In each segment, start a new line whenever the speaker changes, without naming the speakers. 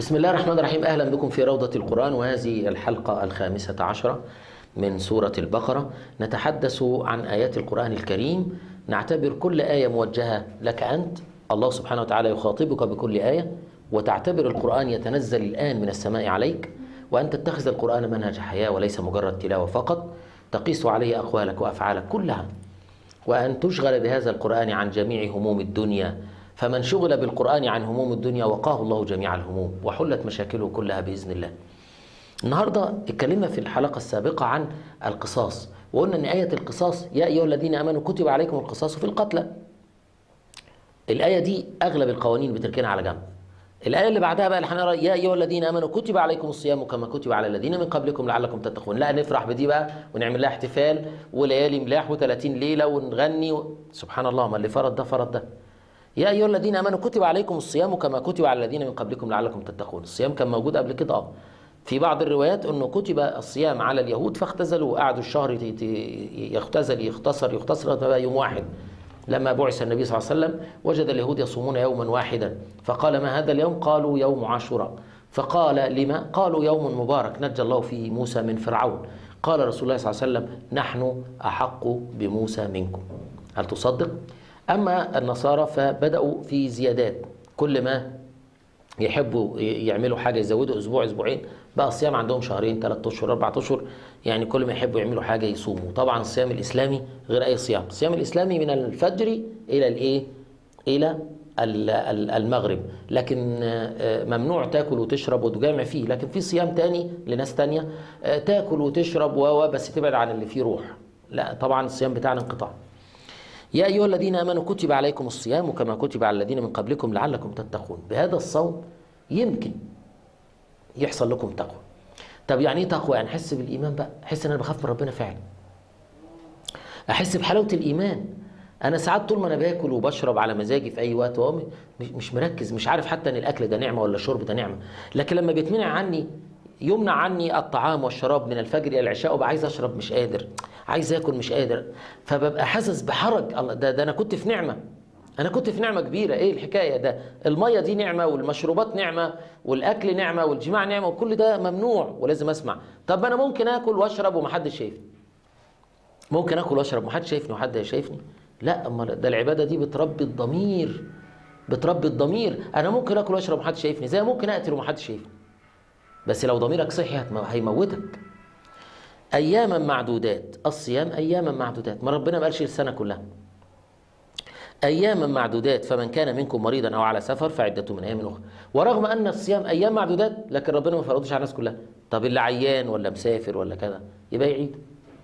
بسم الله الرحمن الرحيم أهلا بكم في روضة القرآن وهذه الحلقة الخامسة عشرة من سورة البقرة نتحدث عن آيات القرآن الكريم نعتبر كل آية موجهة لك أنت الله سبحانه وتعالى يخاطبك بكل آية وتعتبر القرآن يتنزل الآن من السماء عليك وأن تتخذ القرآن منهج حياة وليس مجرد تلاوة فقط تقيس عليه أقوالك وأفعالك كلها وأن تشغل بهذا القرآن عن جميع هموم الدنيا فمن شغل بالقرآن عن هموم الدنيا وقاه الله جميع الهموم وحلت مشاكله كلها بإذن الله النهاردة اتكلمنا في الحلقة السابقة عن القصاص وقلنا أن آية القصاص يا أيها الذين آمنوا كتب عليكم القصاص في القتلى الآية دي أغلب القوانين بتركنها على جنب الآية اللي بعدها بقى اللي هنقرا يا أيها الذين آمنوا كتب عليكم الصيام كما كتب على الذين من قبلكم لعلكم تتقون لا نفرح بدي بقى ونعمل لها احتفال وليالي ملاح و30 ليلة ونغني و... سبحان الله ما اللي فرض ده فرض ده يا أيها الذين آمنوا كتب عليكم الصيام كما كتب على الذين من قبلكم لعلكم تتقون الصيام كان موجود قبل كده اه في بعض الروايات انه كتب الصيام على اليهود فاختزلوا وقعدوا الشهر يختزل يختصر يختصر بقى يوم واحد لما بعث النبي صلى الله عليه وسلم وجد اليهود يصومون يوما واحدا فقال ما هذا اليوم قالوا يوم عاشوراء فقال لما قالوا يوم مبارك نجى الله فيه موسى من فرعون قال رسول الله صلى الله عليه وسلم نحن أحق بموسى منكم هل تصدق؟ أما النصارى فبدأوا في زيادات كل ما يحبوا يعملوا حاجة يزودوا أسبوع أسبوعين بقى الصيام عندهم شهرين ثلاثة أشهر أربعة أشهر يعني كل ما يحبوا يعملوا حاجة يصوموا طبعا الصيام الإسلامي غير أي صيام الصيام الإسلامي من الفجر إلى الإيه إلى المغرب لكن ممنوع تاكل وتشرب وتجامع فيه لكن في صيام تاني لناس تانية تاكل وتشرب و بس تبعد عن اللي فيه روح لا طبعا الصيام بتاعنا انقطاع يا أيها الذين آمنوا كتب عليكم الصيام كما كتب على الذين من قبلكم لعلكم تتقون بهذا الصوم يمكن يحصل لكم تقوى طب يعني ايه تقوى يعني احس بالايمان بقى احس ان انا بخاف من ربنا فعلا احس بحلاوه الايمان انا ساعات طول ما انا باكل وبشرب على مزاجي في اي وقت وهو مش مركز مش عارف حتى ان الاكل ده نعمه ولا الشرب ده نعمه لكن لما بيتمنع عني يمنع عني الطعام والشراب من الفجر الى العشاء وبقى عايز اشرب مش قادر عايز اكل مش قادر فببقى حاسس بحرج الله ده, ده انا كنت في نعمه انا كنت في نعمه كبيره ايه الحكايه ده الميه دي نعمه والمشروبات نعمه والاكل نعمه والجماع نعمه وكل ده ممنوع ولازم اسمع طب ما انا ممكن اكل واشرب ومحدش شايفني ممكن اكل واشرب ومحدش شايفني وحد شايفني لا امال ده العباده دي بتربي الضمير بتربي الضمير انا ممكن اكل واشرب ومحدش شايفني زي ممكن اقتل ومحدش شايفني بس لو ضميرك صحي هيموتك اياما معدودات الصيام اياما معدودات ما ربنا ما قالش السنه كلها اياما معدودات فمن كان منكم مريضا او على سفر فعدته من ايام اخرى ورغم ان الصيام ايام معدودات لكن ربنا ما فرضوش على الناس كلها طب اللي عيان ولا مسافر ولا كذا يبقى يعيد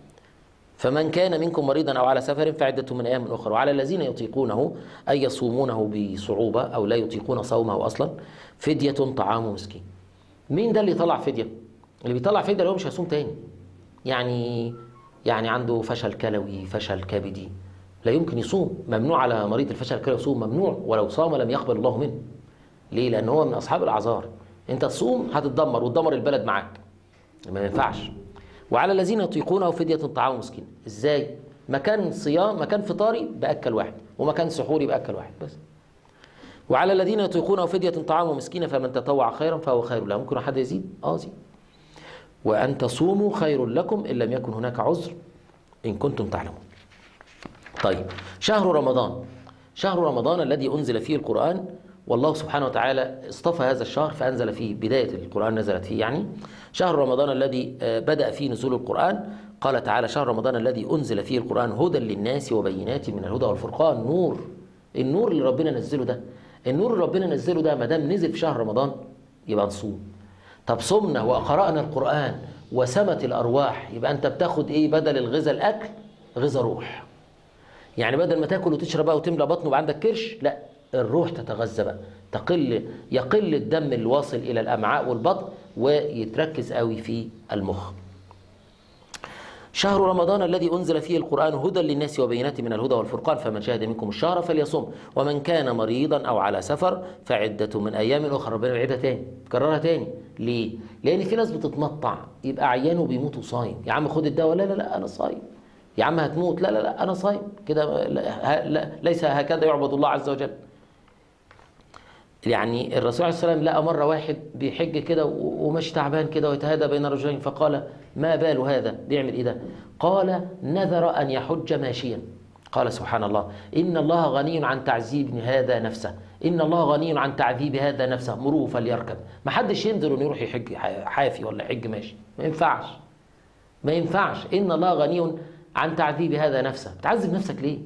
فمن كان منكم مريضا او على سفر فعدته من ايام اخرى وعلى الذين يطيقونه اي يصومونه بصعوبه او لا يطيقون صومه اصلا فديه طعام مسكين مين ده اللي يطلع فديه اللي بيطلع فديه اللي هو مش هيصوم تاني يعني يعني عنده فشل كلوي فشل كبدي لا يمكن يصوم ممنوع على مريض الفشل الكلوي يصوم ممنوع ولو صام لم يقبل الله منه ليه لان هو من اصحاب الاعذار انت تصوم هتتدمر وتدمر البلد معاك ما ينفعش وعلى الذين يطيقونه فدية طعام مسكين ازاي مكان صيام مكان فطاري باكل واحد ومكان سحوري باكل واحد بس وعلى الذين يطيقونه فدية طعام مسكين فمن تطوع خيرا فهو خير له ممكن حد يزيد اه زيد وان تصوموا خير لكم ان لم يكن هناك عذر ان كنتم تعلمون طيب شهر رمضان شهر رمضان الذي أنزل فيه القرآن والله سبحانه وتعالى اصطفى هذا الشهر فأنزل فيه بداية القرآن نزلت فيه يعني شهر رمضان الذي بدأ فيه نزول القرآن قال تعالى شهر رمضان الذي أنزل فيه القرآن هدى للناس وبينات من الهدى والفرقان نور النور اللي ربنا نزله ده النور اللي ربنا نزله ده ما دام نزل في شهر رمضان يبقى نصوم طب صمنا وقرأنا القرآن وسمت الأرواح يبقى أنت بتاخد إيه بدل الغذاء الأكل غذاء روح يعني بدل ما تاكل وتشرب بقى وتملى بطن ويبقى عندك كرش لا الروح تتغذى بقى تقل يقل الدم الواصل الى الامعاء والبطن ويتركز قوي في المخ شهر رمضان الذي انزل فيه القران هدى للناس وبينات من الهدى والفرقان فمن شهد منكم الشهر فليصم ومن كان مريضا او على سفر فعده من ايام اخرى ربنا يعيدها تاني كررها تاني ليه لان في ناس بتتمطع يبقى عيان وبيموت وصايم يا عم خد الدواء لا لا لا انا صايم يا عم هتموت لا لا لا انا صايم كده لا- لا- ليس هكذا يعبد الله عز وجل يعني الرسول عليه الصلاة والسلام لقى مرة واحد بيحج كده و- وماشي تعبان كده ويتهادى بين رجلين فقال ما بال هذا بيعمل ايه ده قال نذر أن يحج ماشيا قال سبحان الله إن الله غني عن تعذيب هذا نفسه إن الله غني عن تعذيب هذا نفسه مروه فليركب ما حدش ينذر إنه يروح يحج حافي ولا يحج ماشي ما ينفعش ما ينفعش إن الله غني عن تعذيب هذا نفسه بتعذب نفسك ليه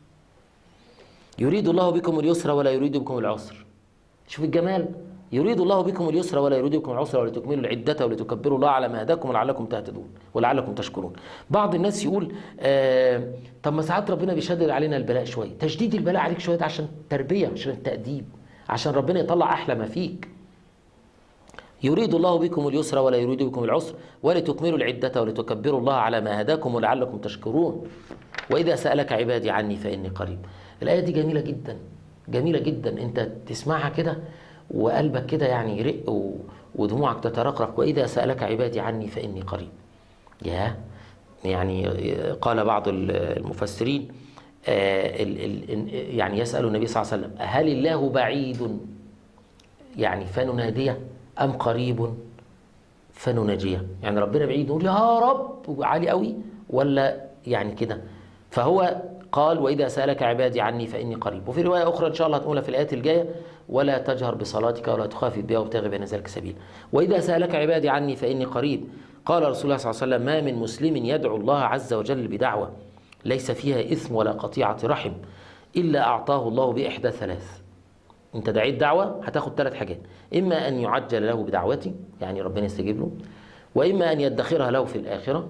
يريد الله بكم اليسر ولا يريد بكم العسر شوف الجمال يريد الله بكم اليسر ولا يريد بكم العسر ولتكملوا العدة ولتكبروا الله على ما هداكم ولعلكم تهتدون ولعلكم تشكرون بعض الناس يقول آه طب ما ساعات ربنا بيشدد علينا البلاء شوية تشديد البلاء عليك شوية ده عشان تربية عشان التأديب عشان ربنا يطلع أحلى ما فيك يريد الله بكم اليسر ولا يريد بكم العسر ولتكملوا العدة ولتكبروا الله على ما هداكم ولعلكم تشكرون وإذا سألك عبادي عني فإني قريب الآية دي جميلة جدا جميلة جدا أنت تسمعها كده وقلبك كده يعني يرق و- ودموعك تترقرق وإذا سألك عبادي عني فإني قريب يا يعني قال بعض المفسرين آه، ال- ال- يعني يسأل النبي صلى الله عليه وسلم هل الله بعيد يعني فنناديه أم قريب فنناجيه يعني ربنا بعيد نقول يا رب عالي قوي ولا يعني كده فهو قال وإذا سألك عبادي عني فإني قريب وفي رواية أخرى إن شاء الله هتقولها في الآيات الجاية ولا تجهر بصلاتك ولا تخافت بها وابتغي بين ذلك سبيل وإذا سألك عبادي عني فإني قريب قال رسول الله صلى الله عليه وسلم ما من مسلم يدعو الله عز وجل بدعوة ليس فيها إثم ولا قطيعة رحم إلا أعطاه الله بإحدى ثلاث انت دعيت دعوة هتاخد ثلاث حاجات اما ان يعجل له بدعوتي يعني ربنا يستجيب له واما ان يدخرها له في الاخرة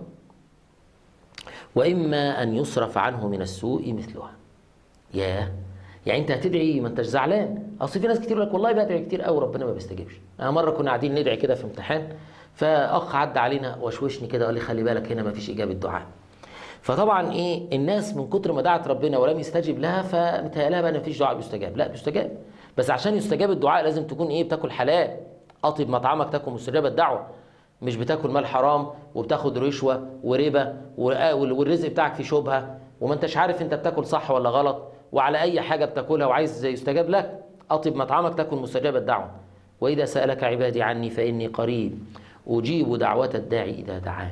واما ان يصرف عنه من السوء مثلها ياه يعني انت هتدعي ما انتش زعلان اصل في ناس كتير يقول لك والله بدعي كتير قوي ربنا ما بيستجيبش انا مره كنا قاعدين ندعي كده في امتحان فاخ عدى علينا وشوشني كده وقال لي خلي بالك هنا ما فيش اجابه دعاء فطبعا ايه الناس من كتر ما دعت ربنا ولم يستجب لها فمتهيألها بقى ان مفيش دعاء بيستجاب لا بيستجاب بس عشان يستجاب الدعاء لازم تكون ايه بتاكل حلال اطيب مطعمك تكن مستجاب الدعوه مش بتاكل مال حرام وبتاخد رشوه وربا والرزق بتاعك فيه شبهه وما انتش عارف انت بتاكل صح ولا غلط وعلى اي حاجه بتاكلها وعايز يستجاب لك اطيب مطعمك تكن مستجاب الدعوه واذا سالك عبادي عني فاني قريب اجيب دعوه الداعي اذا دعان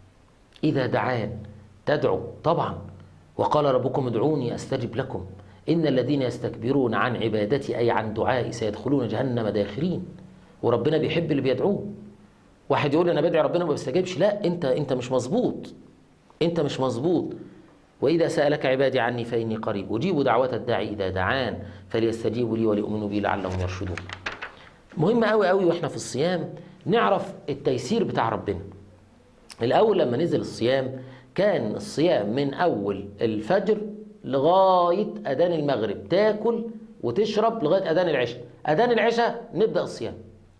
إذا دعان تدعو طبعا وقال ربكم ادعوني أستجب لكم إن الذين يستكبرون عن عبادتي أي عن دعائي سيدخلون جهنم داخرين وربنا بيحب اللي بيدعوه واحد يقول أنا بدعي ربنا ما بيستجيبش لا أنت أنت مش مظبوط أنت مش مظبوط وإذا سألك عبادي عني فإني قريب أجيب دعوة الداعي إذا دعان فليستجيبوا لي وليؤمنوا بي لعلهم يرشدون مهم قوي قوي واحنا في الصيام نعرف التيسير بتاع ربنا الأول لما نزل الصيام كان الصيام من أول الفجر لغاية أذان المغرب تاكل وتشرب لغاية أذان العشاء أذان العشاء نبدأ الصيام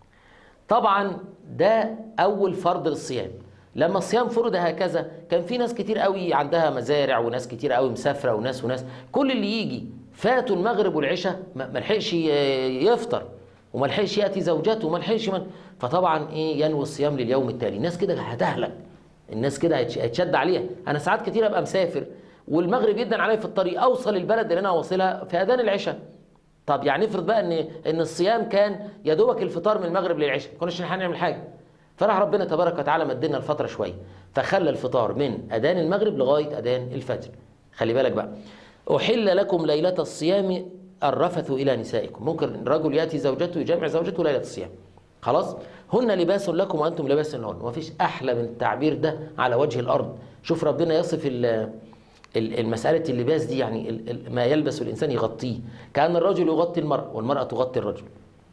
طبعا ده أول فرض للصيام لما الصيام فرض هكذا كان في ناس كتير قوي عندها مزارع وناس كتير قوي مسافرة وناس وناس كل اللي يجي فاتوا المغرب والعشاء ما ما لحقش ي- يفطر وما لحقش ياتي زوجته وما لحقش من فطبعا ايه ينوي الصيام لليوم التالي الناس كده هتهلك الناس كده هيتش- هيتشد عليها انا ساعات كتير ابقى مسافر والمغرب جدا عليا في الطريق اوصل البلد اللي انا واصلها في اذان العشاء طب يعني افرض بقى ان ان الصيام كان يا دوبك الفطار من المغرب للعشاء ما كناش نلحق نعمل حاجه فراح ربنا تبارك وتعالى مدينا الفتره شويه فخلى الفطار من اذان المغرب لغايه اذان الفجر خلي بالك بقى احل لكم ليله الصيام الرفث الى نسائكم ممكن رجل ياتي زوجته يجامع زوجته ليله الصيام خلاص هن لباس لكم وانتم لباس لهن ومفيش احلى من التعبير ده على وجه الارض شوف ربنا يصف ال ال- المسألة اللباس دي يعني ال- ال- ما يلبس الإنسان يغطيه كأن الرجل يغطي المرأة والمرأة تغطي الرجل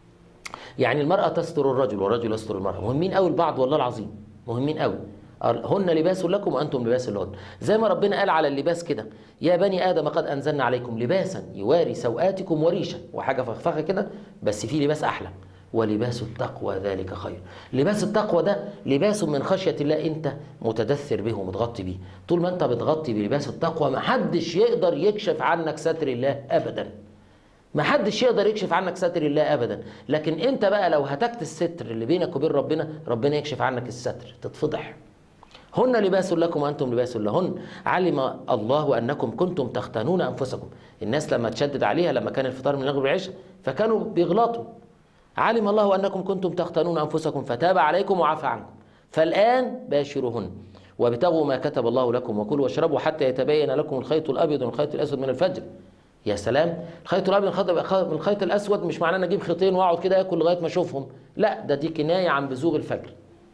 يعني المرأة تستر الرجل والرجل يستر المرأة مهمين قوي البعض والله العظيم مهمين قوي هن لباس لكم وأنتم لباس لهن زي ما ربنا قال على اللباس كده يا بني آدم قد أنزلنا عليكم لباسا يواري سوآتكم وريشا وحاجة فخفخة كده بس في لباس أحلى ولباس التقوى ذلك خير لباس التقوى ده لباس من خشية الله انت متدثر به ومتغطي به طول ما انت بتغطي بلباس التقوى ما حدش يقدر يكشف عنك ستر الله ابدا ما حدش يقدر يكشف عنك ستر الله ابدا لكن انت بقى لو هتكت الستر اللي بينك وبين ربنا ربنا يكشف عنك الستر تتفضح هن لباس لكم وانتم لباس لهن علم الله انكم كنتم تختانون انفسكم الناس لما تشدد عليها لما كان الفطار من المغرب والعشاء فكانوا بيغلطوا علم الله انكم كنتم تختانون انفسكم فتاب عليكم وعفى عنكم فالان باشروهن وابتغوا ما كتب الله لكم وكلوا واشربوا حتى يتبين لكم الخيط الابيض من الخيط الاسود من الفجر يا سلام الخيط الابيض من الخيط الاسود مش معناه ان اجيب خيطين واقعد كده اكل لغايه ما اشوفهم لا ده دي كنايه عن بزوغ الفجر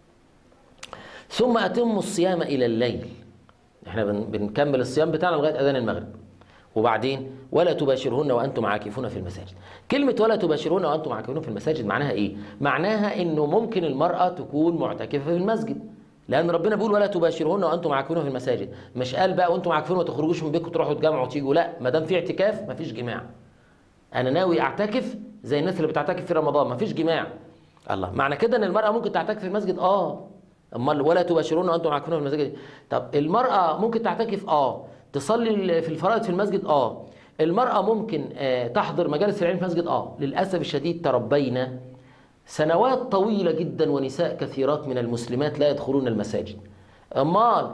ثم اتموا الصيام الى الليل احنا بنكمل الصيام بتاعنا لغايه اذان المغرب وبعدين ولا تباشرهن وانتم عاكفون في المساجد كلمه ولا تباشرهن وانتم عاكفون في المساجد معناها ايه معناها انه ممكن المراه تكون معتكفه في المسجد لان ربنا بيقول ولا تباشرهن وانتم عاكفون في المساجد مش قال بقى وانتم عاكفون ما تخرجوش من بيتكم تروحوا تجمعوا وتيجوا لا ما دام في اعتكاف ما فيش جماع انا ناوي اعتكف زي الناس اللي بتعتكف في رمضان ما فيش جماع الله معنى كده ان المراه ممكن تعتكف في المسجد اه امال ولا تباشرون وانتم عاكفون في المساجد طب المراه ممكن تعتكف اه تصلي في الفرائض في المسجد اه المراه ممكن آه تحضر مجالس العلم في المسجد اه للاسف الشديد تربينا سنوات طويلة جدا ونساء كثيرات من المسلمات لا يدخلون المساجد أمال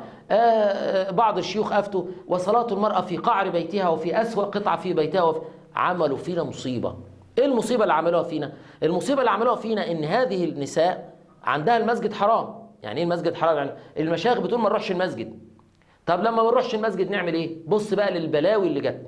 آه بعض الشيوخ أفتوا وصلاة المرأة في قعر بيتها وفي أسوأ قطعة في بيتها وفي عملوا فينا مصيبة إيه المصيبة اللي عملوها فينا؟ المصيبة اللي عملوها فينا إن هذه النساء عندها المسجد حرام يعني إيه المسجد حرام؟ يعني المشايخ بتقول ما نروحش المسجد طب لما ما نروحش المسجد نعمل إيه؟ بص بقى للبلاوي اللي جت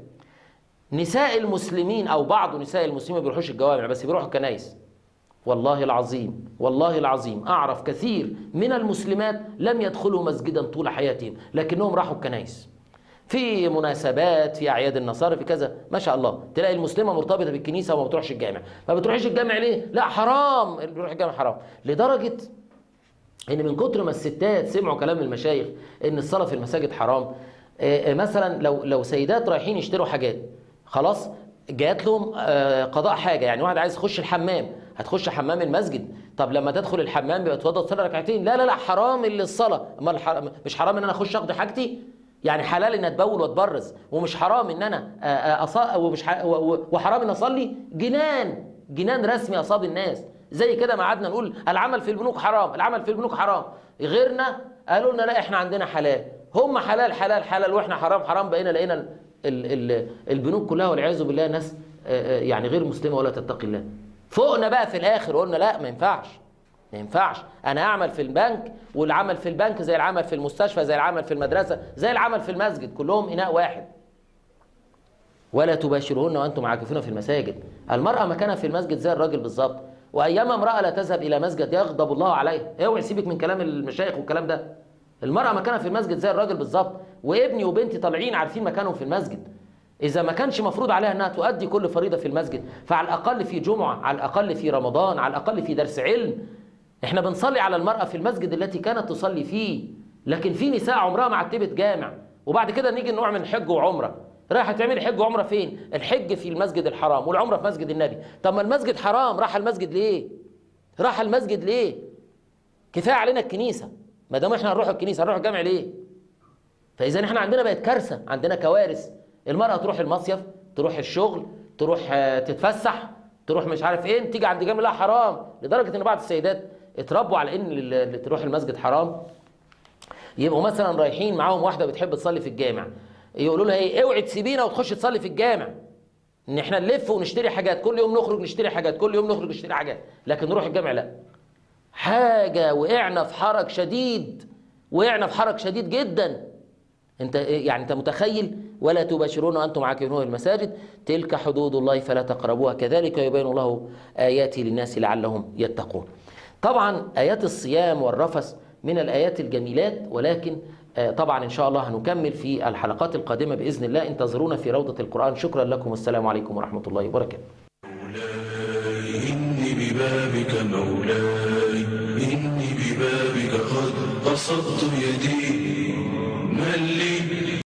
نساء المسلمين أو بعض نساء المسلمين ما بيروحوش الجوامع بس بيروحوا الكنايس والله العظيم والله العظيم أعرف كثير من المسلمات لم يدخلوا مسجدا طول حياتهم لكنهم راحوا الكنائس في مناسبات في أعياد النصارى في كذا ما شاء الله تلاقي المسلمة مرتبطة بالكنيسة وما بتروحش الجامع ما بتروحش الجامع ليه؟ لا حرام اللي بيروح الجامع حرام لدرجة ان من كتر ما الستات سمعوا كلام المشايخ ان الصلاة في المساجد حرام مثلا لو لو سيدات رايحين يشتروا حاجات خلاص جات لهم قضاء حاجة يعني واحد عايز يخش الحمام هتخش حمام المسجد طب لما تدخل الحمام بيبقى تفضل تصلي ركعتين لا لا لا حرام اللي الصلاه امال حرام مش حرام ان انا اخش اقضي حاجتي يعني حلال ان اتبول واتبرز ومش حرام ان انا أص... ومش ح... وحرام ان اصلي جنان جنان رسمي اصاب الناس زي كده ما قعدنا نقول العمل في البنوك حرام العمل في البنوك حرام غيرنا قالوا لنا لا احنا عندنا حلال هم حلال حلال حلال واحنا حرام حرام بقينا لقينا ال... ال... البنوك كلها والعياذ بالله ناس يعني غير مسلمه ولا تتقي الله فوقنا بقى في الاخر قلنا لا ما ينفعش ما ينفعش انا اعمل في البنك والعمل في البنك زي العمل في المستشفى زي العمل في المدرسه زي العمل في المسجد كلهم اناء واحد ولا تباشرهن وانتم عاكفون في المساجد المراه مكانها في المسجد زي الراجل بالظبط وايام امراه لا تذهب الى مسجد يغضب الله عليها اوعي سيبك من كلام المشايخ والكلام ده المراه مكانها في المسجد زي الراجل بالظبط وابني وبنتي طالعين عارفين مكانهم في المسجد إذا ما كانش مفروض عليها أنها تؤدي كل فريضة في المسجد فعلى الأقل في جمعة على الأقل في رمضان على الأقل في درس علم إحنا بنصلي على المرأة في المسجد التي كانت تصلي فيه لكن في نساء عمرها ما عتبت جامع وبعد كده نيجي نعمل حج وعمرة رايحة تعملي حج وعمرة فين؟ الحج في المسجد الحرام والعمرة في مسجد النبي طب ما المسجد حرام راح المسجد ليه؟ راح المسجد ليه؟ كفاية علينا الكنيسة ما دام احنا هنروح الكنيسة هنروح الجامع ليه؟ فإذا احنا عندنا بقت كارثة عندنا كوارث المرأة تروح المصيف تروح الشغل تروح تتفسح تروح مش عارف ايه تيجي عند جامع لا حرام لدرجة ان بعض السيدات اتربوا على ان اللي تروح المسجد حرام يبقوا مثلا رايحين معاهم واحدة بتحب تصلي في الجامع يقولوا لها ايه اوعي تسيبينا وتخش تصلي في الجامع ان احنا نلف ونشتري حاجات كل يوم نخرج نشتري حاجات كل يوم نخرج نشتري حاجات لكن نروح الجامع لا حاجة وقعنا في حرج شديد وقعنا في حرج شديد جدا انت يعني انت متخيل ولا تباشرون وانتم عاكفون في المساجد تلك حدود الله فلا تقربوها كذلك يبين الله اياته للناس لعلهم يتقون طبعا ايات الصيام والرفث من الايات الجميلات ولكن طبعا ان شاء الله هنكمل في الحلقات القادمه باذن الله انتظرونا في روضه القران شكرا لكم والسلام عليكم ورحمه الله وبركاته
مولاي إني ببابك مولاي إني ببابك قد بسطت يدي من